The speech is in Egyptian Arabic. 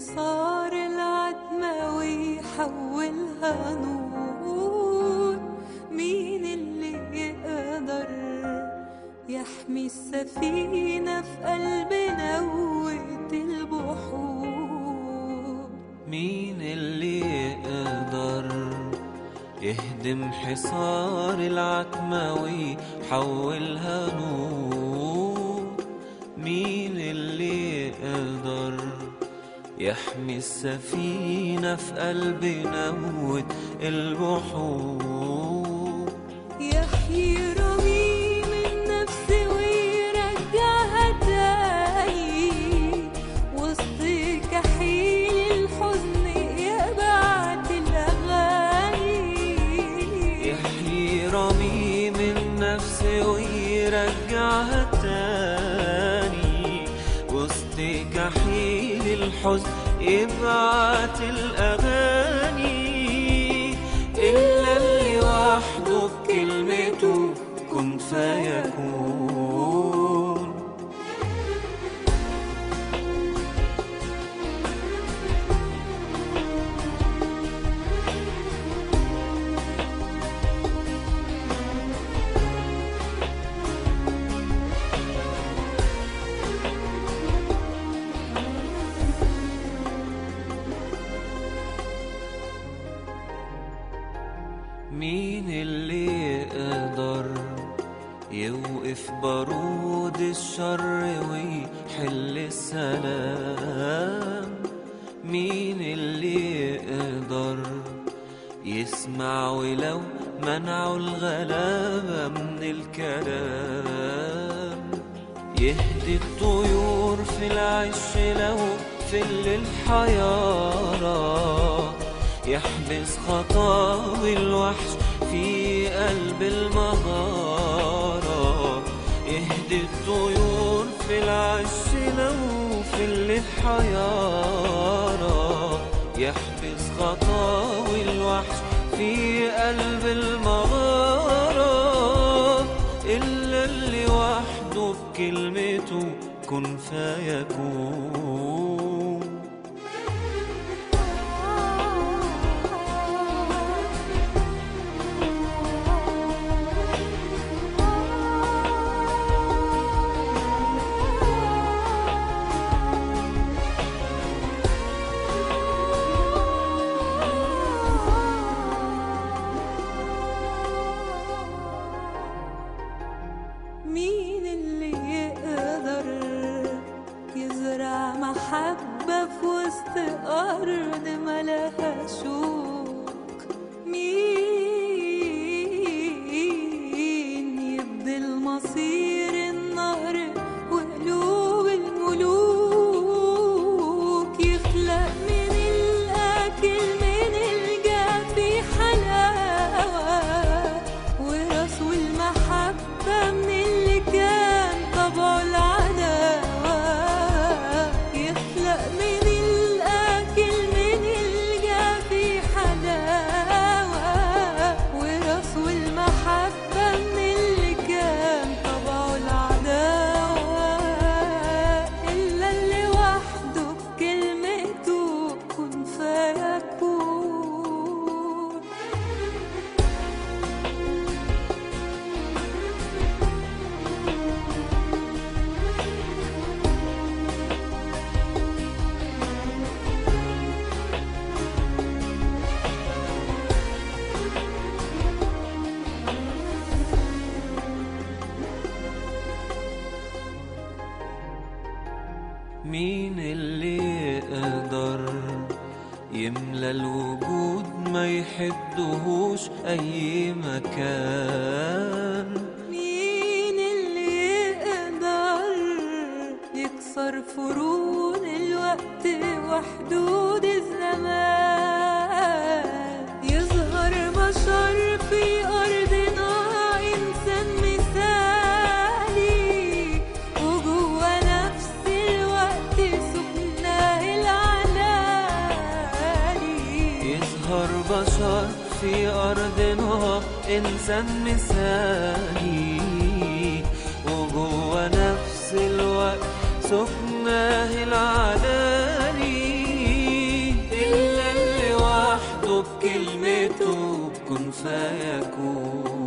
حصار العتمة ويحولها نور مين اللي يقدر يحمي السفينة في قلب نوة البحور مين اللي يقدر يهدم حصار العتمة ويحولها نور مين اللي يقدر يحمي السفينة في قلب نوة البحور يحيي رميم النفس ويرجعها تاني وسط كحيل الحزن يبعت الأغاني يحيي رميم النفس ويرجعها تاني وسط كحيل الحزن يبعت الأغاني إلا اللي وحده بكلمته كن فيكون مين اللي يقدر يوقف بارود الشر ويحل السلام مين اللي يقدر يسمع ولو منعوا الغلابة من الكلام يهدي الطيور في العش لو في الحيارة يحبس خطاوي الوحش في قلب المغارة يهدي الطيور في العش لو في الحيارة يحبس خطاوي الوحش في قلب المغارة إلا اللي وحده بكلمته كن فيكون مين اللي يقدر يزرع محبة في وسط أرض ملها شوك مين يبدل مصير النهر وقلوب الملوك يخلق من الأكل من الجافي حلاوة ورسو المحبة من اللي كان طبعه العداوة يخلق من الأكل من الجافي حلاوة ورسو المحبة من اللي كان طبعه العداوة إلا اللي وحده بكلمته كن فيكون مين اللي يقدر يملى الوجود ما يحدهوش أي مكان مين اللي يقدر يكسر فروض الوقت وحدود الزمان يظهر بشر في أرضنا إنسان مثالي وجوه نفس الوقت سكناه العلالي يظهر بشر في أرضنا إنسان مثالي وجوه نفس الوقت سكناه العلالي يكتب كن فيكون